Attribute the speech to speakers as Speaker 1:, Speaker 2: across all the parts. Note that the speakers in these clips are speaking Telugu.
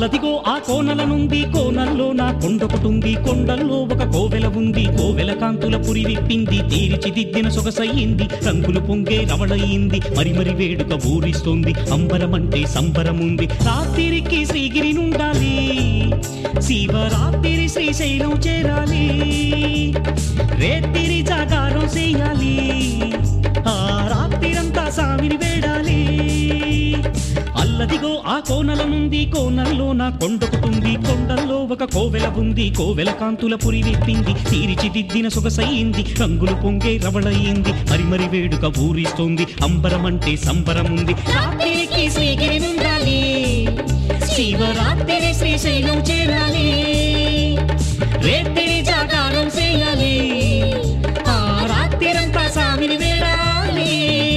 Speaker 1: అల్లదిగో ఆ కోనల నుండి కోనల్లో నా కొండొకటుంది కొండల్లో ఒక కోవెల ఉంది కోవెల కాంతుల పురి విప్పింది తీర్చిదిద్దిన సొగసయ్యింది రంగులు పొంగే రవళయింది మరి మరి వేడుక ఊరిస్తోంది అంబరమంటే సంబరముంది రాత్రికి శ్రీగిరి నుండాలి శివరాత్రి శ్రీశైలం చేరాలి రేతిరి జాగారం చేయాలి ఆ రాత్రిరంతా సామిని వేడాలి అల్లదిగో ఆ కోనల నుండి కోనల్లో నా కొండొకటుంది కొండల్లో ఒక కోవెల ఉంది కోవెల కాంతుల పురి విప్పింది తీర్చిదిద్దిన సొగసయ్యింది రంగులు పొంగే రవళయింది మరి మరి వేడుక ఊరిస్తోంది అంబరమంటే సంబరముంది రాత్రికి శ్రీగిరి నుండాలి శివరాత్రి శ్రీశైలం చేరాలి రేతిరి జాగారం చేయాలి ఆ రాత్రిరంతా సామిని వేడాలి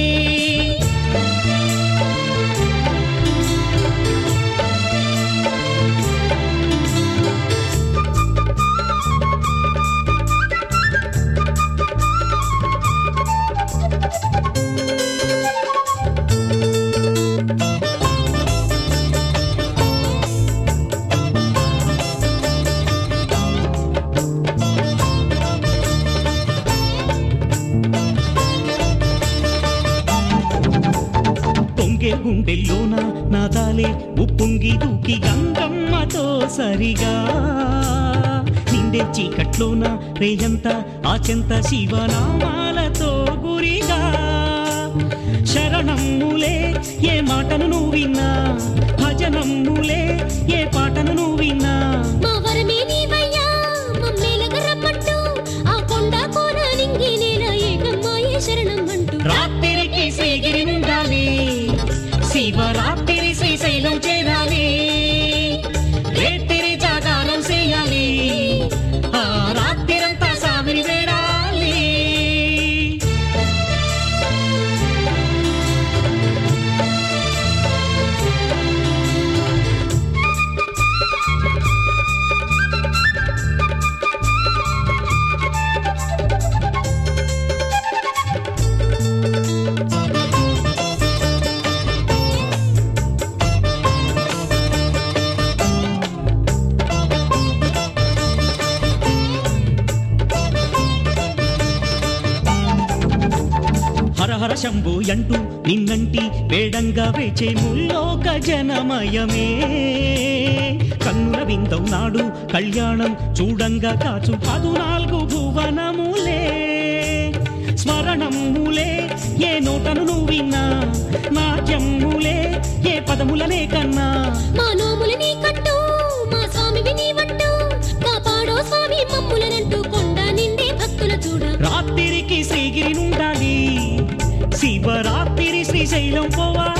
Speaker 1: పొంగే గుండెల్లోన నాదాలే ఉప్పొంగి దూకి గంగమ్మతో సరిగా నిండే చీకట్లోన రేయంతా ఆచెంత శివనామాలతో గురిగా శరణమ్ములే ఏ మాటను నువ్వు విన్నా భజనమ్ములే ఏ పాటను నువ్వు విన్నా
Speaker 2: మా వరమే నీవయ్యా మమ్మేలగ రమ్మంటూ ఆ కొండ కోన నింగి నేల ఏకమ్మాయే శరణం అంటూ
Speaker 1: రాత్రికి శ్రీగిరి ఉండాలి శివరాత్రి శ్రీశైలం చేరాలి రేతిరి జాగారం చేయాలి ఆ రాత్రిరంతా సామిని వేడాలి హర హర శంభు అంటూ నిన్నంటి వేడంగా వేచే ముల్లోక జనమయమే కన్నుల విందం నాడు కళ్యాణం చూడంగా కాచు పదునాలుగు భువనములే స్మరణములే ఏ నోటను నువ్వు విన్నా నాట్యములే ఏ పదములనే కన్నా
Speaker 2: మా నోములు నీ కట్టు మా స్వామివి నీ వట్టు కాపాడో స్వామి మమ్ములనంటూ కొండ నిండే భక్తుల చూడ
Speaker 1: రాత్రికి శ్రీగిరి నుండాలి శివరాత్రి శ్రీశైలం పోవాలి